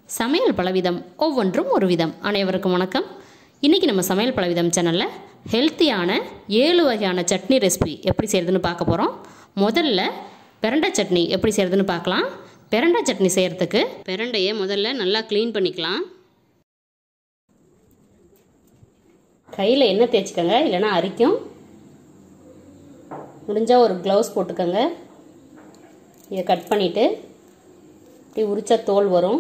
சமையல் பலவிதம் ஒவ்வொன்றும் ஒரு விதம் அனைவருக்கும் வணக்கம் இன்றைக்கி நம்ம சமையல் பலவிதம் சேனலில் ஹெல்த்தியான ஏழு வகையான சட்னி ரெசிபி எப்படி செய்கிறதுன்னு பார்க்க போகிறோம் முதல்ல பிரண்டை சட்னி எப்படி செய்கிறதுன்னு பார்க்கலாம் பிரண்டை சட்னி செய்கிறதுக்கு பிரண்டையை முதல்ல நல்லா க்ளீன் பண்ணிக்கலாம் கையில் எண்ணெய் தேய்ச்சிக்கோங்க இல்லைன்னா அரிக்கும் முடிஞ்சால் ஒரு க்ளவுஸ் போட்டுக்கோங்க இதை கட் பண்ணிவிட்டு இப்படி உரிச்சா தோல் வரும்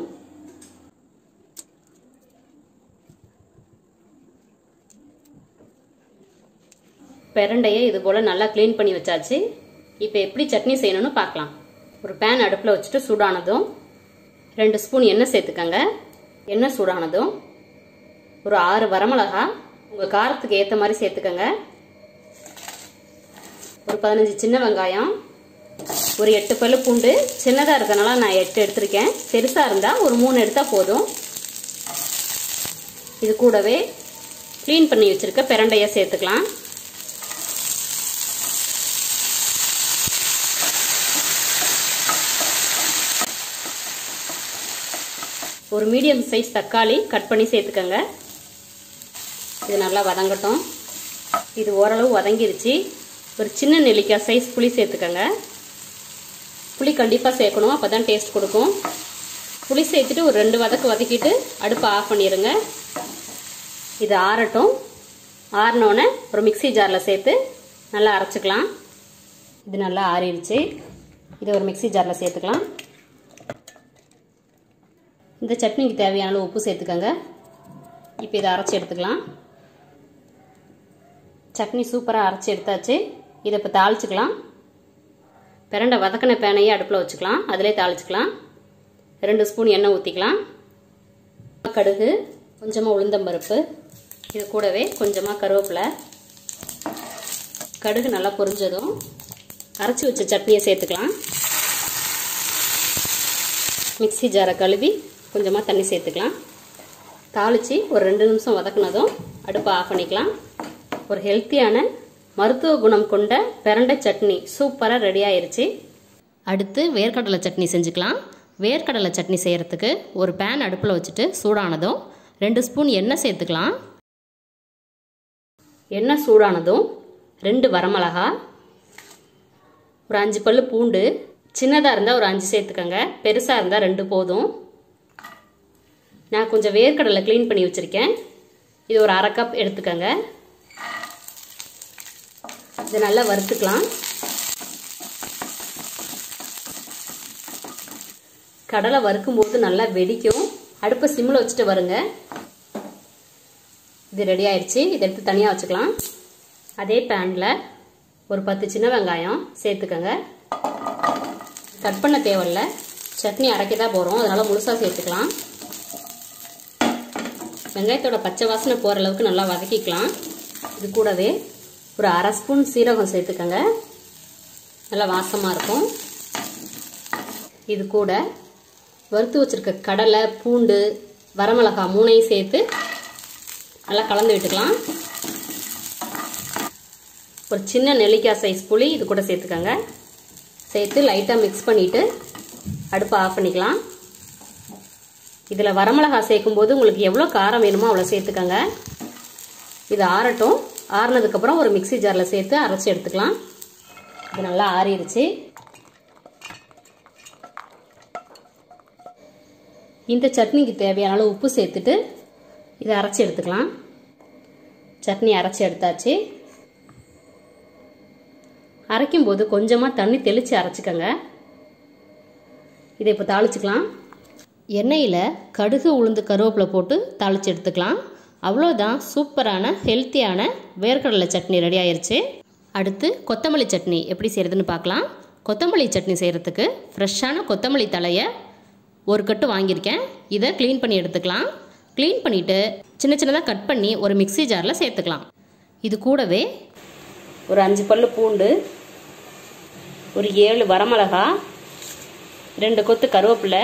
பிரண்டையை இது போல் நல்லா க்ளீன் பண்ணி வச்சாச்சு இப்போ எப்படி சட்னி செய்யணும்னு பார்க்கலாம் ஒரு பேன் அடுப்பில் வச்சுட்டு சூடானதும் ரெண்டு ஸ்பூன் எண்ணெய் சேர்த்துக்கங்க எண்ணெய் சூடானதும் ஒரு ஆறு வரமிளகா உங்கள் காரத்துக்கு ஏற்ற மாதிரி சேர்த்துக்கங்க ஒரு பதினஞ்சு சின்ன வெங்காயம் ஒரு எட்டு பல்லு பூண்டு சின்னதாக இருக்கனால நான் எட்டு எடுத்திருக்கேன் பெருசாக இருந்தால் ஒரு மூணு எடுத்தால் போதும் இது கூடவே க்ளீன் பண்ணி வச்சுருக்க பிரண்டையை சேர்த்துக்கலாம் ஒரு மீடியம் சைஸ் தக்காளி கட் பண்ணி சேர்த்துக்கங்க இது நல்லா வதங்கட்டும் இது ஓரளவு வதங்கிருச்சு ஒரு சின்ன நெல்லிக்காய் சைஸ் புளி சேர்த்துக்கங்க புளி கண்டிப்பாக சேர்க்கணும் அப்போ தான் டேஸ்ட் கொடுக்கும் புளி சேர்த்துட்டு ஒரு ரெண்டு வதக்கு வதக்கிட்டு அடுப்பை ஆஃப் பண்ணிடுங்க இது ஆறட்டும் ஆறினோடனே ஒரு மிக்சி ஜாரில் சேர்த்து நல்லா அரைச்சிக்கலாம் இது நல்லா ஆறிடுச்சு இதை ஒரு மிக்சி ஜாரில் சேர்த்துக்கலாம் இந்த சட்னிக்கு தேவையான அளவு உப்பு சேர்த்துக்கோங்க இப்போ இதை அரைச்சி எடுத்துக்கலாம் சட்னி சூப்பராக அரைச்சி எடுத்தாச்சு இதை இப்போ தாளிச்சுக்கலாம் பிரண்டை வதக்கின பேனையே அடுப்பில் வச்சுக்கலாம் அதிலே தாளிச்சுக்கலாம் ரெண்டு ஸ்பூன் எண்ணெய் ஊற்றிக்கலாம் கடுகு கொஞ்சமாக உளுந்தம்பருப்பு இது கூடவே கொஞ்சமாக கருவேப்பிலை கடுகு நல்லா பொரிஞ்சதும் அரைச்சி வச்ச சட்னியை சேர்த்துக்கலாம் மிக்சி ஜாரை கழுவி கொஞ்சமாக தண்ணி சேர்த்துக்கலாம் தாளித்து ஒரு ரெண்டு நிமிஷம் வதக்குனதும் அடுப்பை ஆஃப் பண்ணிக்கலாம் ஒரு ஹெல்த்தியான மருத்துவ குணம் கொண்ட பிரண்டை சட்னி சூப்பராக ரெடி ஆயிருச்சு அடுத்து வேர்க்கடலை சட்னி செஞ்சுக்கலாம் வேர்க்கடலை சட்னி செய்கிறதுக்கு ஒரு பேன் அடுப்பில் வச்சுட்டு சூடானதும் ரெண்டு ஸ்பூன் எண்ணெய் சேர்த்துக்கலாம் எண்ணெய் சூடானதும் ரெண்டு வரமிளகா ஒரு அஞ்சு பல்லு பூண்டு சின்னதாக இருந்தால் ஒரு அஞ்சு சேர்த்துக்கோங்க பெருசாக இருந்தால் ரெண்டு போதும் நான் கொஞ்சம் வேர்க்கடலை க்ளீன் பண்ணி வச்சுருக்கேன் இது ஒரு அரை கப் எடுத்துக்கோங்க இதை நல்லா வறுத்துக்கலாம் கடலை வறுக்கும்போது நல்லா வெடிக்கும் அடுப்பை சிம்மில் வச்சுட்டு வருங்க இது ரெடி ஆயிடுச்சு இதை எடுத்து தனியாக வச்சுக்கலாம் அதே பேனில் ஒரு பத்து சின்ன வெங்காயம் சேர்த்துக்கோங்க கட் பண்ண தேவையில்ல சட்னி அரைக்க தான் போகிறோம் அதனால் முழுசாக சேர்த்துக்கலாம் வெங்காயத்தோட பச்சை வாசனை போகிற அளவுக்கு நல்லா வதக்கிக்கலாம் இது கூடவே ஒரு அரை ஸ்பூன் சீரகம் சேர்த்துக்கோங்க நல்லா வாசமாக இருக்கும் இது கூட வறுத்து வச்சுருக்க கடலை பூண்டு வரமிளகா மூணையும் சேர்த்து நல்லா கலந்து விட்டுக்கலாம் ஒரு சின்ன நெல்லிக்காய் சைஸ் புளி இது கூட சேர்த்துக்கோங்க சேர்த்து லைட்டாக மிக்ஸ் பண்ணிவிட்டு அடுப்பை ஆஃப் பண்ணிக்கலாம் இதில் வரமிளகா சேர்க்கும்போது உங்களுக்கு எவ்வளோ காரம் வேணுமோ அவ்வளோ சேர்த்துக்கோங்க இது ஆறட்டும் ஆறுனதுக்கப்புறம் ஒரு மிக்சி ஜாரில் சேர்த்து அரைச்சி எடுத்துக்கலாம் இது நல்லா ஆறிடுச்சு இந்த சட்னிக்கு தேவையான அளவு உப்பு சேர்த்துட்டு இதை அரைச்சி எடுத்துக்கலாம் சட்னி அரைச்சி எடுத்தாச்சு அரைக்கும்போது கொஞ்சமாக தண்ணி தெளித்து அரைச்சிக்கோங்க இதை இப்போ தாளிச்சுக்கலாம் எண்ணெயில் கடுகு உளுந்து கருவேப்பிலை போட்டு தாளித்து எடுத்துக்கலாம் அவ்வளோதான் சூப்பரான ஹெல்த்தியான வேர்க்கடலை சட்னி ரெடி ஆயிருச்சு அடுத்து கொத்தமல்லி சட்னி எப்படி செய்கிறதுன்னு பார்க்கலாம் கொத்தமல்லி சட்னி செய்கிறதுக்கு ஃப்ரெஷ்ஷான கொத்தமல்லி தலையை ஒரு கட்டு வாங்கியிருக்கேன் இதை க்ளீன் பண்ணி எடுத்துக்கலாம் க்ளீன் பண்ணிவிட்டு சின்ன சின்னதாக கட் பண்ணி ஒரு மிக்சி ஜாரில் சேர்த்துக்கலாம் இது கூடவே ஒரு அஞ்சு பல்லு பூண்டு ஒரு ஏழு வரமிளகா ரெண்டு கொத்து கருவேப்பிலை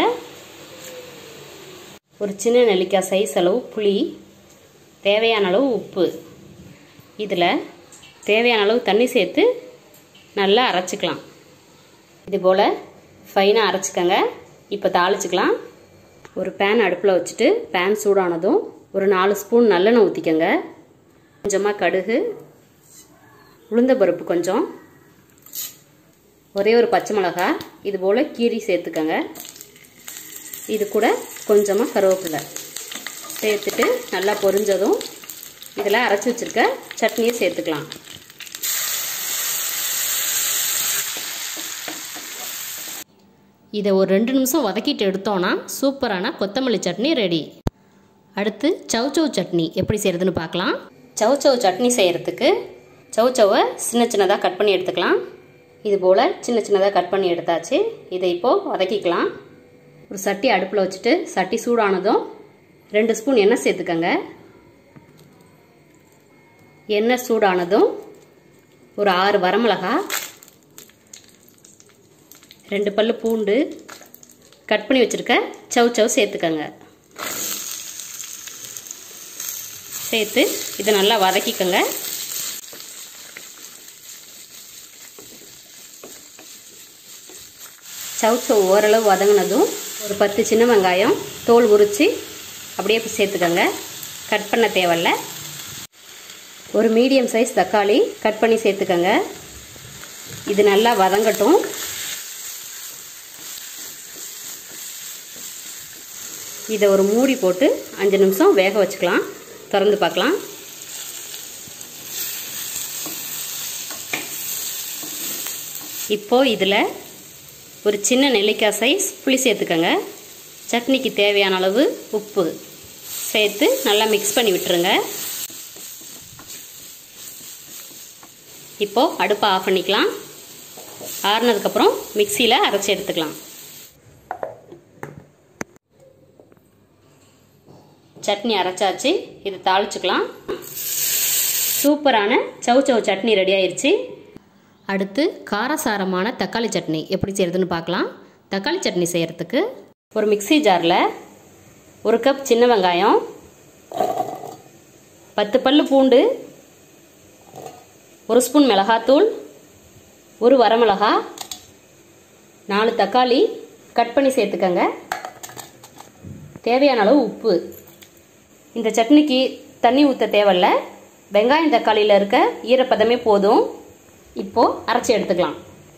ஒரு சின்ன நெல்லிக்காய் சைஸ் அளவு புளி தேவையான அளவு உப்பு இதில் தேவையான அளவு தண்ணி சேர்த்து நல்லா அரைச்சிக்கலாம் இது போல் ஃபைனாக அரைச்சிக்கங்க இப்போ தாளிச்சுக்கலாம் ஒரு பேன் அடுப்பில் வச்சுட்டு பேன் சூடானதும் ஒரு நாலு ஸ்பூன் நல்லெண்ணெய் ஊற்றிக்கங்க கொஞ்சமாக கடுகு உளுந்த பருப்பு கொஞ்சம் ஒரே ஒரு பச்சை மிளகா இது போல் கீரி சேர்த்துக்கங்க இது கூட கொஞ்சமாக கருவேப்பிலை சேர்த்துட்டு நல்லா பொரிஞ்சதும் இதில் அரைச்சி வச்சுருக்க சட்னியை சேர்த்துக்கலாம் இதை ஒரு ரெண்டு நிமிஷம் வதக்கிட்டு எடுத்தோன்னா சூப்பரான கொத்தமல்லி சட்னி ரெடி அடுத்து சவுச்சவ் சட்னி எப்படி செய்கிறதுன்னு பார்க்கலாம் சவுச்சவ் சட்னி செய்கிறதுக்கு சவுச்சவை சின்ன சின்னதாக கட் பண்ணி எடுத்துக்கலாம் இது போல் சின்ன சின்னதாக கட் பண்ணி எடுத்தாச்சு இதை இப்போது வதக்கிக்கலாம் ஒரு சட்டி அடுப்பில் வச்சுட்டு சட்டி சூடானதும் ரெண்டு ஸ்பூன் எண்ணெய் சேர்த்துக்கங்க எண்ணெய் சூடானதும் ஒரு ஆறு வரமிளகா ரெண்டு பல்லு பூண்டு கட் பண்ணி வச்சுருக்க சவ் சவ் சேர்த்துக்கங்க சேர்த்து இதை நல்லா வதக்கிக்கங்க சவ் சவ் ஓரளவு வதங்கினதும் ஒரு பத்து சின்ன வெங்காயம் தோல் உரித்து அப்படியே சேர்த்துக்கங்க கட் பண்ண தேவையில்ல ஒரு மீடியம் சைஸ் தக்காளி கட் பண்ணி சேர்த்துக்கங்க இது நல்லா வதங்கட்டும் இதை ஒரு மூடி போட்டு அஞ்சு நிமிஷம் வேக வச்சுக்கலாம் திறந்து பார்க்கலாம் இப்போது இதில் ஒரு சின்ன நெல்லிக்காய் சைஸ் புளி சேர்த்துக்கங்க சட்னிக்கு தேவையான அளவு உப்பு சேர்த்து நல்லா மிக்ஸ் பண்ணி விட்டுருங்க இப்போது அடுப்பை ஆஃப் பண்ணிக்கலாம் ஆறுனதுக்கப்புறம் மிக்சியில் அரைச்சி எடுத்துக்கலாம் சட்னி அரைச்சாச்சு இது தாளிச்சுக்கலாம் சூப்பரான சவ் சவ் சட்னி ரெடி ஆயிடுச்சு அடுத்து காரசாரமான தக்காளி சட்னி எப்படி செய்கிறதுன்னு பார்க்கலாம் தக்காளி சட்னி செய்கிறதுக்கு ஒரு மிக்சி ஜாரில் ஒரு கப் சின்ன வெங்காயம் பத்து பல்லு பூண்டு ஒரு ஸ்பூன் மிளகாத்தூள் ஒரு வரமிளகா நாலு தக்காளி கட் பண்ணி சேர்த்துக்கங்க தேவையான அளவு உப்பு இந்த சட்னிக்கு தண்ணி ஊற்ற தேவையில்ல வெங்காயம் தக்காளியில் இருக்க ஈரப்பதமே போதும் இப்போது அரைச்சி எடுத்துக்கலாம்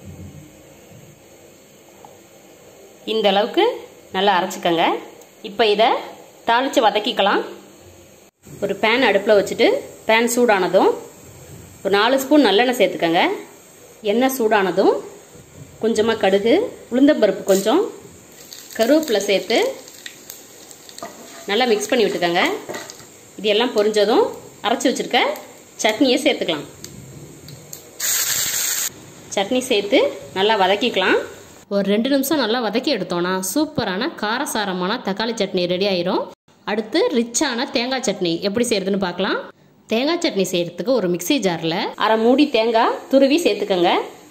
இந்த அளவுக்கு நல்லா அரைச்சிக்கங்க இப்போ இதை தாளித்து வதக்கிக்கலாம் ஒரு பேன் அடுப்பில் வச்சுட்டு பேன் சூடானதும் ஒரு நாலு ஸ்பூன் நல்லெண்ணெய் சேர்த்துக்கங்க எண்ணெய் சூடானதும் கொஞ்சமாக கடுகு உளுந்தம்பருப்பு கொஞ்சம் கருவேப்பிலை சேர்த்து நல்லா மிக்ஸ் பண்ணி விட்டுக்கோங்க இது எல்லாம் பொரிஞ்சதும் அரைச்சி வச்சுருக்க சட்னியை சேர்த்துக்கலாம் சட்னி சேர்த்து நல்லா வதக்கிக்கலாம் ஒரு ரெண்டு நிமிஷம் நல்லா வதக்கி எடுத்தோன்னா சூப்பரான காரசாரமான தக்காளி சட்னி ரெடி ஆயிரும் அடுத்து ரிச்சான தேங்காய் சட்னி எப்படி செய்யறதுன்னு பார்க்கலாம் தேங்காய் சட்னி செய்யறதுக்கு ஒரு மிக்சி ஜாரில் அரை மூடி தேங்காய் துருவி சேர்த்துக்கோங்க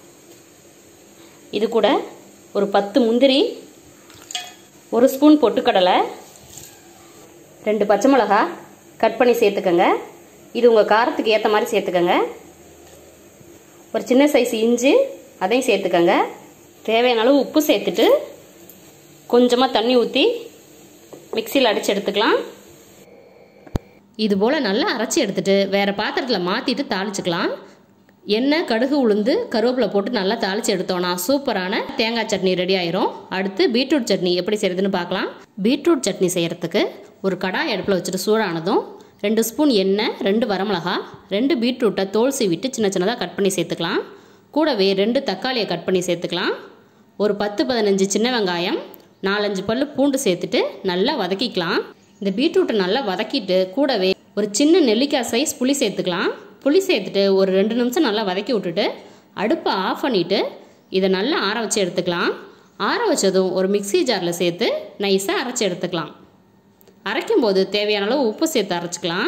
இது கூட ஒரு பத்து முந்திரி ஒரு ஸ்பூன் பொட்டுக்கடலை ரெண்டு பச்சை மிளகா கட் பண்ணி சேர்த்துக்கோங்க இது உங்கள் காரத்துக்கு ஏற்ற மாதிரி சேர்த்துக்கோங்க ஒரு சின்ன சைஸ் இஞ்சி அதையும் சேர்த்துக்கோங்க தேவையான அளவு உப்பு சேர்த்துட்டு கொஞ்சமாக தண்ணி ஊற்றி மிக்சியில் அடித்து எடுத்துக்கலாம் இது போல் நல்லா அரைச்சி எடுத்துட்டு வேறு பாத்திரத்தில் மாற்றிட்டு தாளிச்சுக்கலாம் எண்ணெய் கடுகு உளுந்து கருவேப்பிலை போட்டு நல்லா தாளித்து எடுத்தோன்னா சூப்பரான தேங்காய் சட்னி ரெடி ஆயிரும் அடுத்து பீட்ரூட் சட்னி எப்படி செய்கிறதுன்னு பார்க்கலாம் பீட்ரூட் சட்னி செய்கிறதுக்கு ஒரு கடாய் அடுப்பில் வச்சுட்டு சூடானதும் ரெண்டு ஸ்பூன் எண்ணெய் ரெண்டு வரமிளகா ரெண்டு பீட்ரூட்டை தோல் சீவிட்டு சின்ன சின்னதாக கட் பண்ணி சேர்த்துக்கலாம் கூடவே ரெண்டு தக்காளியை கட் பண்ணி சேர்த்துக்கலாம் ஒரு பத்து பதினஞ்சு சின்ன வெங்காயம் நாலஞ்சு பல்லு பூண்டு சேர்த்துட்டு நல்லா வதக்கிக்கலாம் இந்த பீட்ரூட்டை நல்லா வதக்கிட்டு கூடவே ஒரு சின்ன நெல்லிக்காய் சைஸ் புளி சேர்த்துக்கலாம் புளி சேர்த்துட்டு ஒரு ரெண்டு நிமிஷம் நல்லா வதக்கி விட்டுட்டு அடுப்பை ஆஃப் பண்ணிவிட்டு இதை நல்லா ஆற வச்சு எடுத்துக்கலாம் ஆற வச்சதும் ஒரு மிக்சி ஜாரில் சேர்த்து நைஸாக அரைச்சி எடுத்துக்கலாம் அரைக்கும் போது தேவையான அளவு உப்பு சேர்த்து அரைச்சிக்கலாம்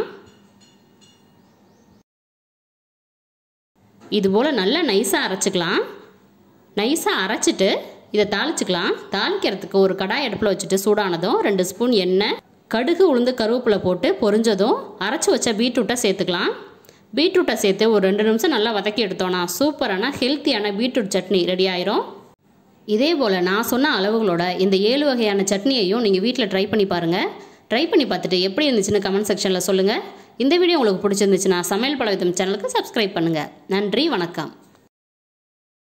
இது போல் நல்லா நைஸாக அரைச்சிக்கலாம் நைஸாக அரைச்சிட்டு இதை தாளிச்சுக்கலாம் தாளிக்கிறதுக்கு ஒரு கடாய் அடுப்பில் வச்சுட்டு சூடானதும் ரெண்டு ஸ்பூன் எண்ணெய் கடுகு உளுந்து கருவேப்பிலை போட்டு பொரிஞ்சதும் அரைச்சி வச்ச பீட்ரூட்டை சேர்த்துக்கலாம் பீட்ரூட்டை சேர்த்து ஒரு ரெண்டு நிமிஷம் நல்லா வதக்கி எடுத்தோன்னா சூப்பரான ஹெல்த்தியான பீட்ரூட் சட்னி ரெடி ஆயிரும் இதே போல் நான் சொன்ன அளவுகளோட இந்த ஏழு வகையான சட்னியையும் நீங்கள் வீட்டில் ட்ரை பண்ணி பாருங்கள் ட்ரை பண்ணி பார்த்துட்டு எப்படி இருந்துச்சுன்னு கமெண்ட் செக்ஷனில் சொல்லுங்கள் இந்த வீடியோ உங்களுக்கு பிடிச்சிருந்துச்சுன்னா சமையல் பலவிதம் சேனலுக்கு சப்ஸ்கிரைப் பண்ணுங்கள் நன்றி வணக்கம்